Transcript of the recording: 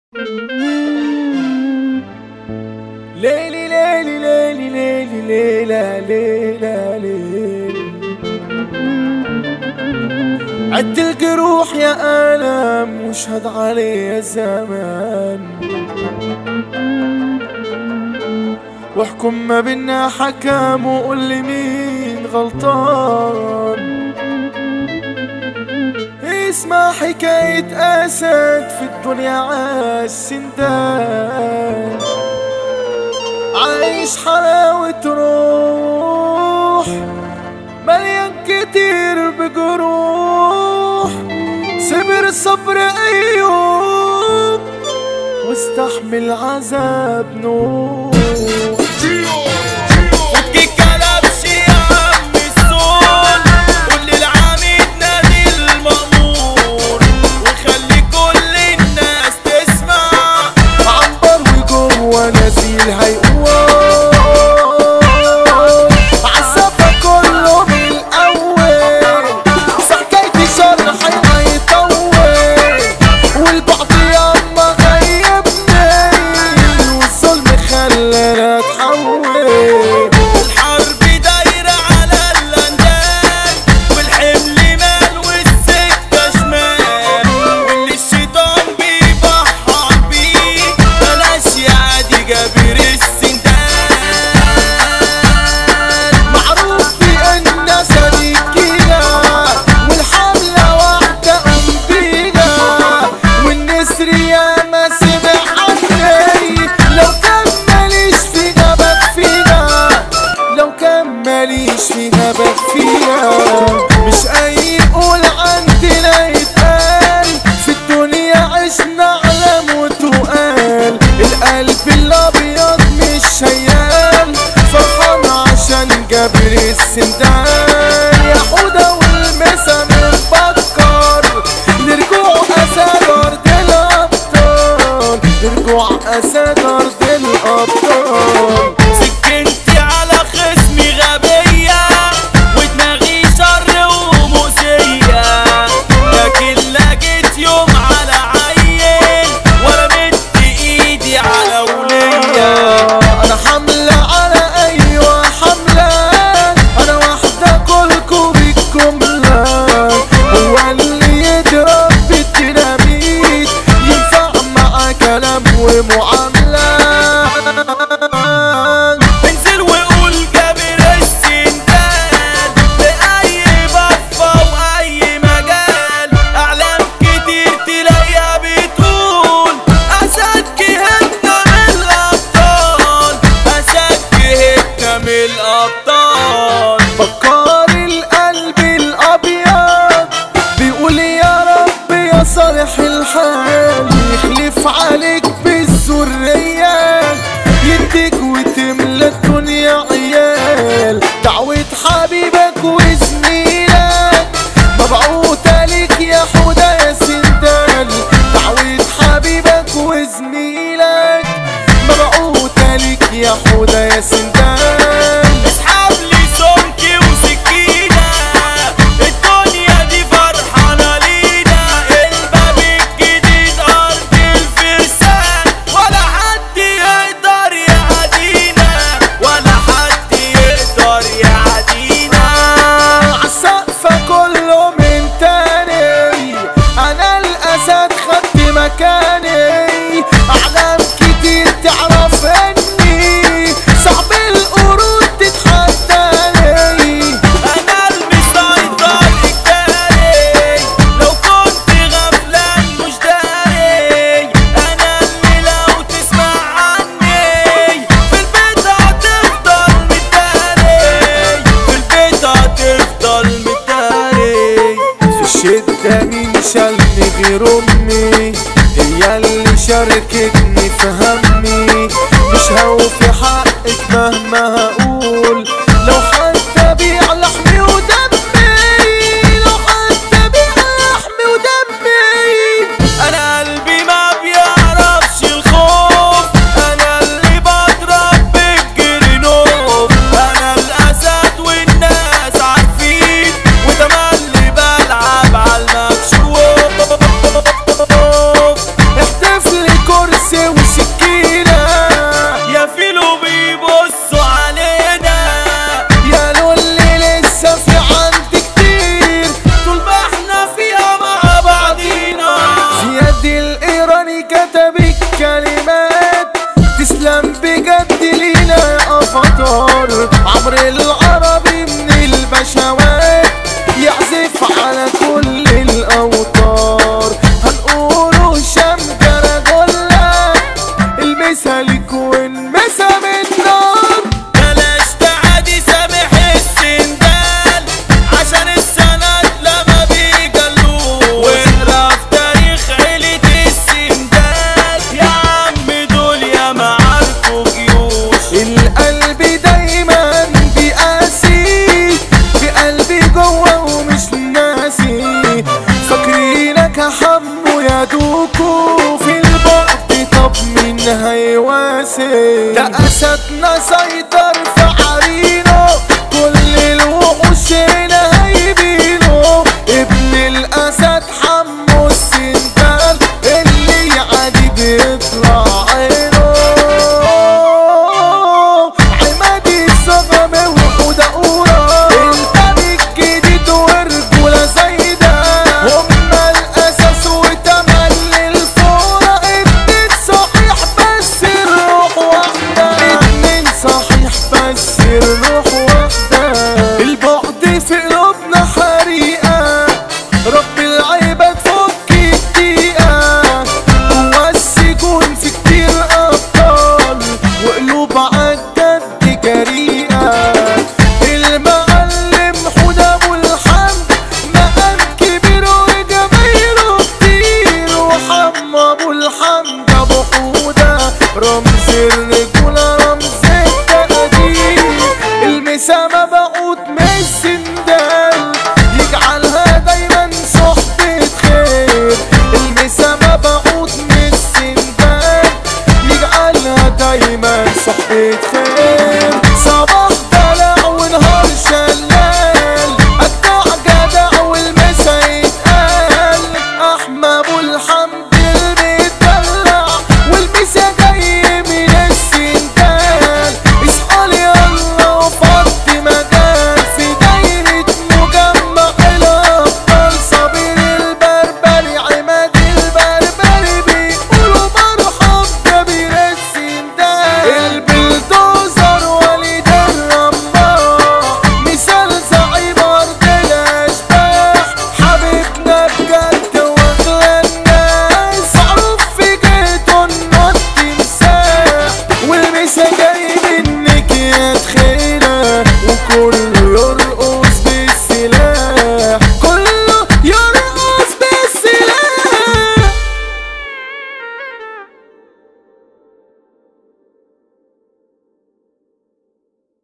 ليلي ليلي ليلي ليلي ليلة ليلة ليلي عد الجروح يا ألم واشهد علي الزمان واحكم ما بينا حكم وقول لي مين غلطان اسمع حكاية أسد في الدنيا عالسندان عايش حلاوة روح مليان كتير بجروح صبر صبر أيوب واستحمل عذاب نوح فك الكلبش يا عم السول قول للعميد نادي المأمور وخلي كل الناس تسمع عنبر وجوه نزيل هيقوم عالسفة كله من الأول حكايتي شرحي هيطول والبعض ياما غيبني والظلم خلانا اتحول الحرب دايرة على اللندان والحمل مال والسكة شمال واللي الشيطان بيبحر بيه بلاش يعدي جابر السندان معروف بأن صديقنا والحملة واحدة أم بينا والنسر يا ما سمع عني لو كان ماليش في جبك فينا لو كان ماليش في جبك فينا مش أي يقول عندنا يتقال في الدنيا عشنا على موت وقال القلب الأبيض مش شيال فرحان عشان جابر السندان يا حودة والمسا من بكر نرجوع أسد أرض الأبطال نرجوع أسد أرض الأبطال سكنتي على خصمي غبية ودماغي شر ومؤذية لكن لقيت يوم على عين ورمت ايدي على ولية انا حملة على ايوه حملة انا واحدة كلكم بالجملة هو اللي يضرب بالديناميت ينفع مع كلام ومعاملة انزل وقول جابر السندان بأي بفة وأي مجال أعلام كتير تلاقيها بتقول أسد جهتنا من الأبطال أسد جهتنا من الأبطال بكار القلب الابيض بيقول يا رب يا صالح الحال يخلف عليك بالذرية يديك وتملى الدنيا عيال دعوة حبيبك وزميلك مبعوثة لك يا حودة يا سندال دعوة حبيبك وزميلك مبعوثة لك يا حودة يا سندال اسحب لي سمكي وسكينة الدنيا دي فرحانة لينا الباب الجديد أرض الفرسان ولا حد يقدر يعدينا ولا حد يقدر يعدينا عالسقفة كله من تاني انا الاسد خدت مكاني اعلام كتير تعرف اني صعب القرود تتحداني أنا المسيطر الجاري لو كنت غفلان مش داري أنا اللي لو تسمع عني في البيت هتفضل متداري في البيت هتفضل متداري في الشدة مين شالني غير امي هي اللي شاركتني في همي مش هوفي حقك مهما هقول لو حتى بيع لحمي ودمي لو حتى بيع لحمي ودمي أنا قلبي ما بيعرفش الخوف أنا اللي بضرب بالجرنوف أنا الأسد والناس عارفين وتملي بلعب على المكشوف احتفلي كل كتب الكلمات تسلم بجد لينا يا افاتار عمرو العربي من البشوات يعزف على كل الاوتار هنقوله هشام جرجولة المثالك والمسا من نار بلاش تعادي سامح السندال عشان السند لما بيجلوه واقرا في تاريخ عيلة السندال يا عم دول يا معاركوا جيوش القلب دايما بيقاسي في قلبي جوه ومش ناسي فاكرينك يا حمو يا دوكو في البعد طب مين هيواسي ده اسدنا سيطر في عرينه كل الوحوش هنا هيبينه ابن الاسد حمو السندال اللي يعدي بيطلع عينه عمادي الصغم وحودة أورا الباب الجديد ورجولة زايدة هما الأساس وتملي الفورة اتنين صحيح بس الروح واحدة اتنين صحيح بس الروح واحدة البعد في قلوبنا حريقة رب العباد فك الدقيقة جوا السجون في كتير أبطال وقلوب عالجد جريئة المعلم حوده أبو الحمد مقام كبير وجماهيره كتير وحمى أبو الحمد أبو حوده رمز الرجولة